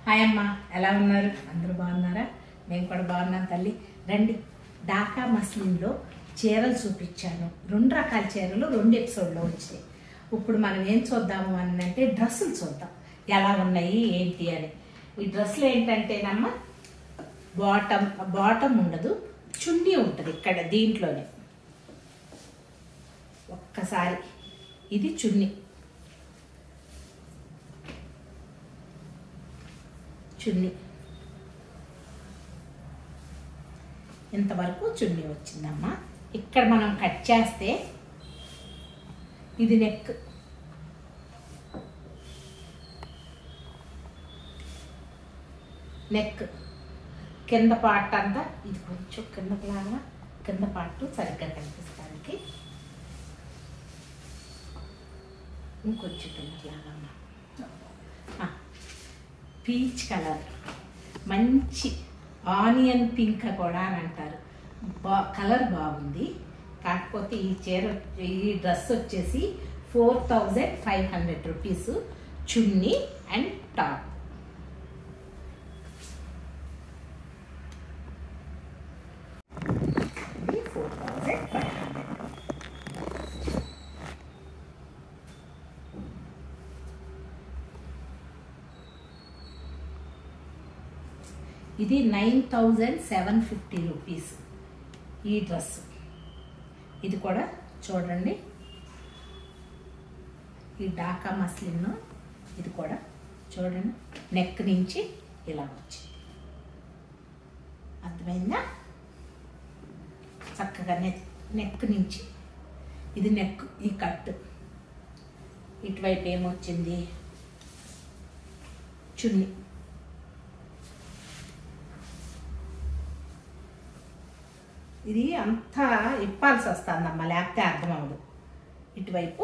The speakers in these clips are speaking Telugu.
హాయ్ అమ్మ ఎలా ఉన్నారు అందరూ బాగున్నారా నేను కూడా బాగున్నాను తల్లి రండి డాకా మస్లిన్లో చీరలు చూపించాను రెండు రకాల చీరలు రెండు ఎపిసోడ్లో వచ్చాయి ఇప్పుడు మనం ఏం చూద్దాము అని అంటే డ్రెస్సులు చూద్దాం ఎలా ఉన్నాయి ఏంటి అని ఈ డ్రెస్సులు ఏంటంటేనమ్మా బాటమ్ బాటమ్ ఉండదు చున్నీ ఉంటుంది ఇక్కడ దీంట్లోనే ఒక్కసారి ఇది చున్నీ చున్నీ ఇంతవరకు చున్నీ వచ్చిందమ్మా ఇక్కడ మనం కట్ చేస్తే ఇది నెక్ నెక్ కింద పార్ట్ అంతా ఇది కొంచెం కిందకి లాగా కింద పార్ట్ సరిగ్గా కనిపిస్తానికి ఇంకొంచెం కిందకి లాగా అమ్మా. ఆ, పీచ్ కలర్ మంచి ఆనియన్ పింక్ కూడా అని అంటారు బా కలర్ బాగుంది కాకపోతే ఈ చీర ఈ డ్రెస్ వచ్చేసి four thousand five hundred rupees chunni and top ఇది ఫోర్ థౌజండ్ ఫైవ్ హండ్రెడ్ ఇది nine thousand seven fifty rupees ఈ డ్రెస్ ఇది కూడా చూడండి ఈ డాకా మస్లిన్ ఇది కూడా చూడండి నెక్ నుంచి ఇలా వచ్చింది అర్థమైందా చక్కగా నెక్ నెక్ నుంచి ఇది నెక్ ఈ కట్ ఇటువైపు ఏమొచ్చింది చున్నీ ఇది అంతా ఇప్పాల్సి వస్తుందమ్మా లేకపోతే అర్థం అవ్వదు ఇటువైపు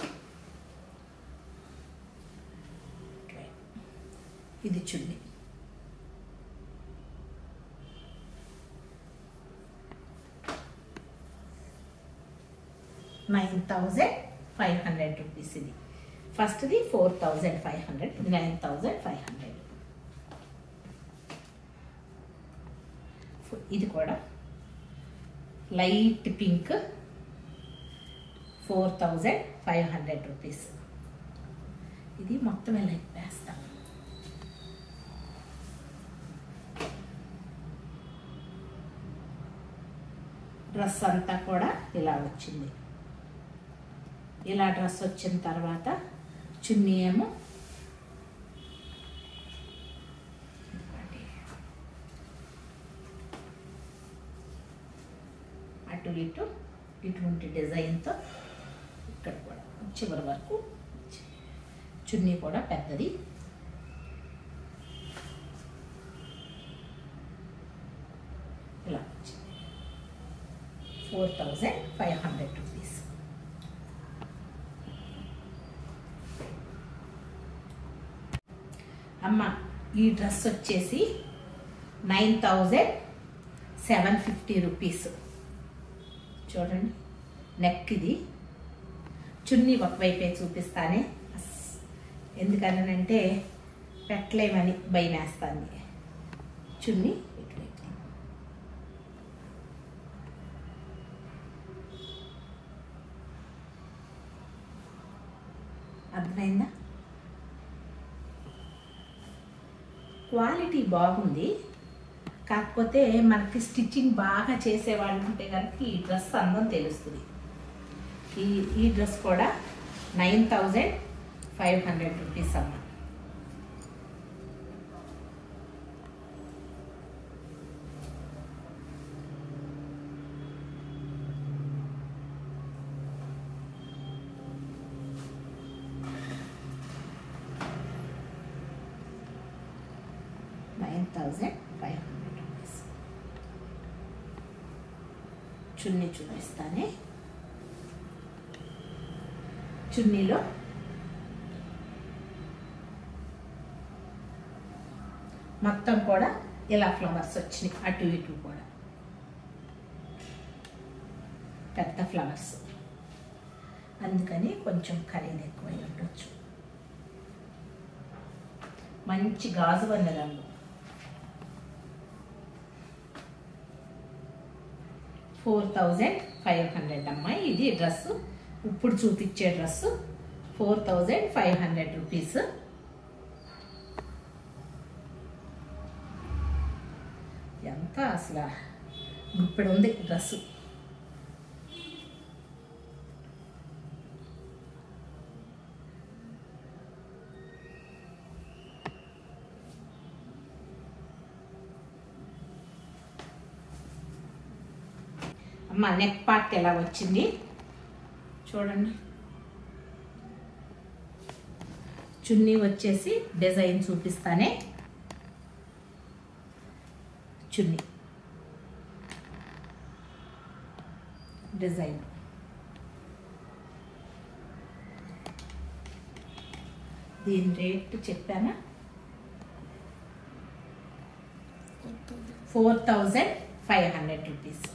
ఇటువైపు. ఇది chunni nine thousand five hundred rupees ఇది ఫస్ట్ది ఫోర్ థౌజండ్ ఫైవ్ హండ్రెడ్ ఇది నైన్ థౌజండ్ ఫైవ్ హండ్రెడ్ ఇది కూడా light pink four thousand five hundred rupees ఇది మొత్తం ఇలా వేస్తాం డ్రెస్ అంతా కూడా ఇలా వచ్చింది ఇలా డ్రెస్ వచ్చిన తర్వాత చున్నీ ఏమో అటు ఇటు ఇటువంటి డిజైన్తో ఇక్కడ కూడా చివరి వరకు చున్నీ కూడా పెద్దది ఇలా వచ్చింది four thousand five hundred rupees అమ్మ ఈ డ్రెస్ వచ్చేసి nine thousand seven fifty rupees చూడండి నెక్ ఇది చున్నీ ఒకవైపే చూపిస్తానే అస్- ఎందుకనంటే పెట్టలేమని భయం వేస్తుంది చున్నీ ఇటువైపు అర్థమైందా క్వాలిటీ బాగుంది కాకపోతే మనకి స్టిచ్చింగ్ బాగా చేసేవాళ్ళు ఉంటే కనుక ఈ డ్రెస్ అందం తెలుస్తుంది ఈ ఈ డ్రెస్ కూడా nine thousand five hundred rupees అమ్మ nine thousand five hundred rupees chunni చూపిస్తానే చున్నీలో మొత్తం కూడా ఇలా ఫ్లవర్స్ వచ్చినాయి అటు ఇటు కూడా పెద్ద ఫ్లవర్స్ అందుకని కొంచెం ఖరీదు ఎక్కువై ఉండొచ్చు మంచి గాజు వన్న రంగు ఫోర్ థౌజండ్ ఫైవ్ హండ్రెడ్ అమ్మా ఇది డ్రెస్ ఇప్పుడు చూపించే dress four thousand five hundred rupees ఎంత అసలు ఇప్పుడు ఉంది డ్రెస్సు అమ్మ నెక్ పార్ట్ ఎలా వచ్చింది చూడండి చున్నీ వచ్చేసి డిజైన్ చూపిస్తానే చున్నీ డిజైన్ దీని రేట్ చెప్పానా four thousand five hundred rupees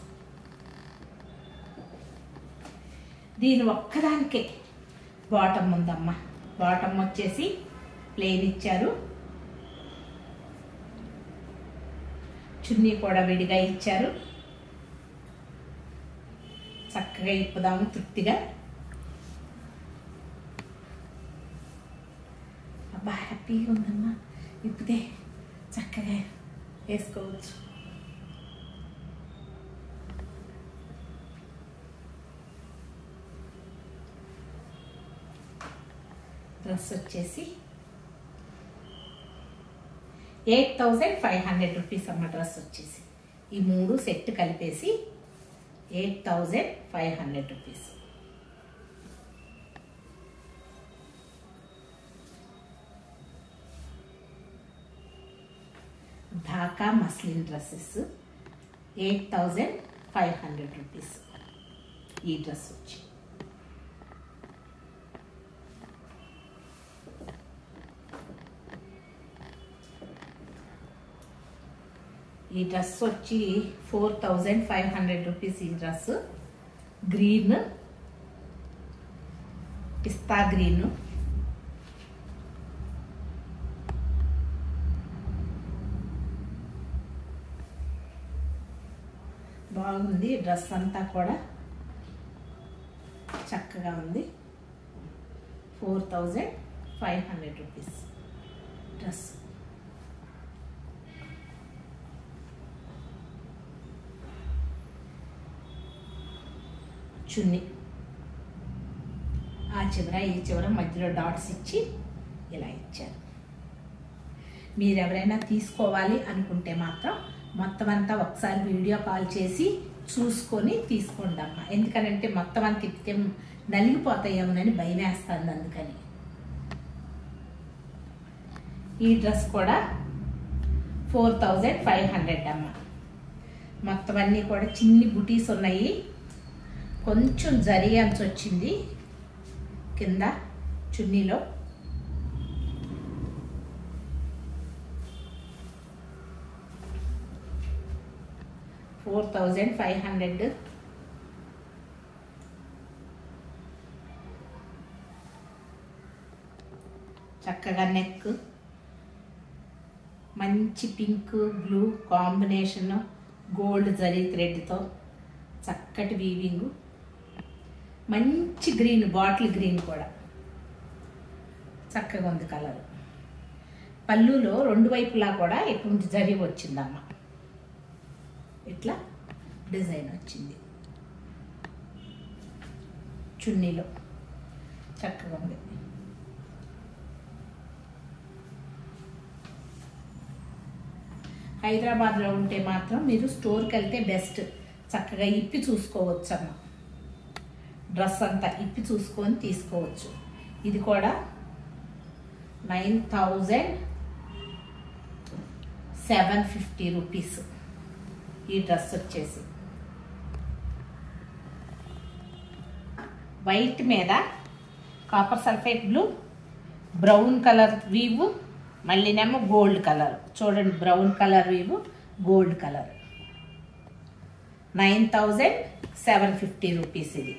దీని ఒక్కదానికే బాటమ్ ఉందమ్మా బాటమ్ వచ్చేసి ప్లేన్ ఇచ్చారు చున్నీ కూడా విడిగా ఇచ్చారు చక్కగా ఇప్పుదాము తృప్తిగా అబ్బా హ్యాపీగా ఉందమ్మా ఇప్పుదే చక్కగా వేసుకోవచ్చు డ్రెస్ వచ్చేసి eight thousand five hundred rupees అమ్మ డ్రెస్ వచ్చేసి ఈ మూడు సెట్ కలిపేసి eight thousand five hundred rupees Dhaka muslin dresses eight thousand five hundred rupees ఈ డ్రెస్ వచ్చి ఈ డ్రెస్ వచ్చి four thousand five hundred rupees ఈ డ్రెస్ గ్రీన్ పిస్తా గ్రీన్ బాగుంది డ్రెస్ అంతా కూడా చక్కగా ఉంది four thousand five hundred rupees dress చున్నీ ఆ చివర ఈ చివర మధ్యలో డాట్స్ ఇచ్చి ఇలా ఇచ్చారు మీరు ఎవరైనా తీసుకోవాలి అనుకుంటే మాత్రం మొత్తం అంతా ఒకసారి వీడియో కాల్ చేసి చూసుకొని తీసుకోండి అమ్మ ఎందుకనంటే మొత్తం అంత తిప్పితే నలిగిపోతాయేమోనని భయం వేస్తుంది అందుకని ఈ డ్రెస్ కూడా ఫోర్ థౌజండ్ ఫైవ్ హండ్రెడ్ అమ్మ మొత్తం అన్నీ కూడా చిన్ని బుటీస్ ఉన్నాయి కొంచెం జరి అంచు వచ్చింది కింద చున్నీలో ఫోర్ థౌజండ్ ఫైవ్ హండ్రెడ్ చక్కగా నెక్ మంచి పింక్ బ్లూ కాంబినేషన్ గోల్డ్ జరీ థ్రెడ్తో చక్కటి వీవింగ్ మంచి గ్రీన్ బాటిల్ గ్రీన్ కూడా చక్కగా ఉంది కలర్ పళ్ళులో రెండు వైపులా కూడా ఎటువంటి జరి వచ్చిందమ్మ ఇట్లా డిజైన్ వచ్చింది చున్నీలో చక్కగా ఉంది హైదరాబాద్లో ఉంటే మాత్రం మీరు స్టోర్కి వెళ్తే బెస్ట్ చక్కగా ఇప్పి చూసుకోవచ్చు అమ్మ డ్రెస్ అంతా ఇప్పి చూసుకొని తీసుకోవచ్చు ఇది కూడా nine thousand seven fifty rupees ఈ డ్రెస్ వచ్చేసి వైట్ మీద copper sulphate blue brown colour weave మళ్ళీనేమో గోల్డ్ కలర్ చూడండి brown colour weave gold colour nine thousand seven fifty rupees ఇది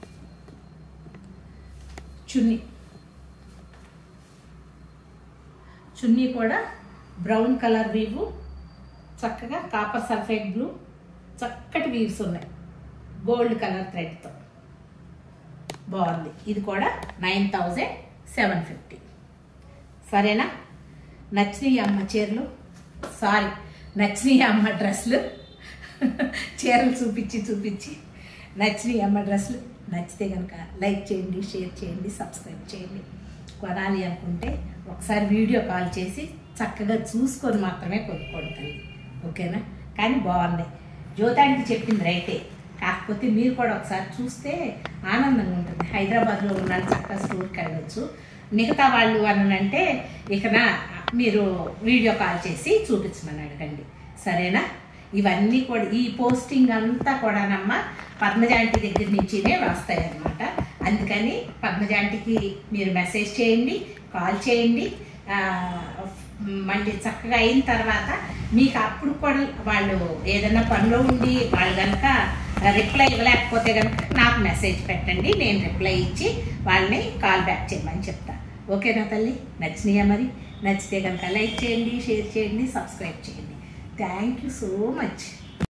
చున్నీ చున్నీ కూడా బ్రౌన్ కలర్ వీవు చక్కగా కాపర్ సల్ఫేట్ బ్లూ చక్కటి వీవ్స్ ఉన్నాయి గోల్డ్ కలర్ థ్రెడ్తో బాగుంది ఇది కూడా నైన్ థౌజండ్ సెవెన్ ఫిఫ్టీ సరేనా నచ్చినాయి అమ్మ చీరలు సారీ నచ్చినాయి అమ్మ డ్రెస్సులు చీరలు చూపించి చూపించి నచ్చినాయి అమ్మ డ్రెస్సులు నచ్చితే కనుక లైక్ చేయండి షేర్ చేయండి సబ్స్క్రైబ్ చేయండి కొనాలి అనుకుంటే ఒకసారి వీడియో కాల్ చేసి చక్కగా చూసుకొని మాత్రమే కొనుక్కోండి తల్లి ఓకేనా కానీ బాగున్నాయి జ్యోతాంటి చెప్పింది రైటే కాకపోతే మీరు కూడా ఒకసారి చూస్తే ఆనందంగా ఉంటుంది హైదరాబాద్లో ఉన్నాను చక్కగా స్టోర్కి వెళ్ళవచ్చు మిగతా వాళ్ళు అని అంటే ఇకన మీరు వీడియో కాల్ చేసి చూపించమని అడగండి సరేనా ఇవన్నీ కూడా ఈ పోస్టింగ్ అంతా కూడానమ్మ పద్మజాంటి దగ్గర నుంచినే వస్తాయి అన్నమాట అందుకని పద్మజాంటికి మీరు మెసేజ్ చేయండి కాల్ చేయండి ఆ, మళ్ళీ చక్కగా అయిన తర్వాత మీకు అప్పుడు కూడా వాళ్ళు ఏదైనా పనిలో ఉండి వాళ్ళు కనుక రిప్లై ఇవ్వలేకపోతే కనుక నాకు మెసేజ్ పెట్టండి నేను రిప్లై ఇచ్చి వాళ్ళని కాల్ బ్యాక్ చేయమని చెప్తా ఓకేనా తల్లి నచ్చినాయా మరి నచ్చితే కనుక లైక్ చేయండి షేర్ చేయండి సబ్స్క్రైబ్ చేయండి థ్యాంక్ యూ సో మచ్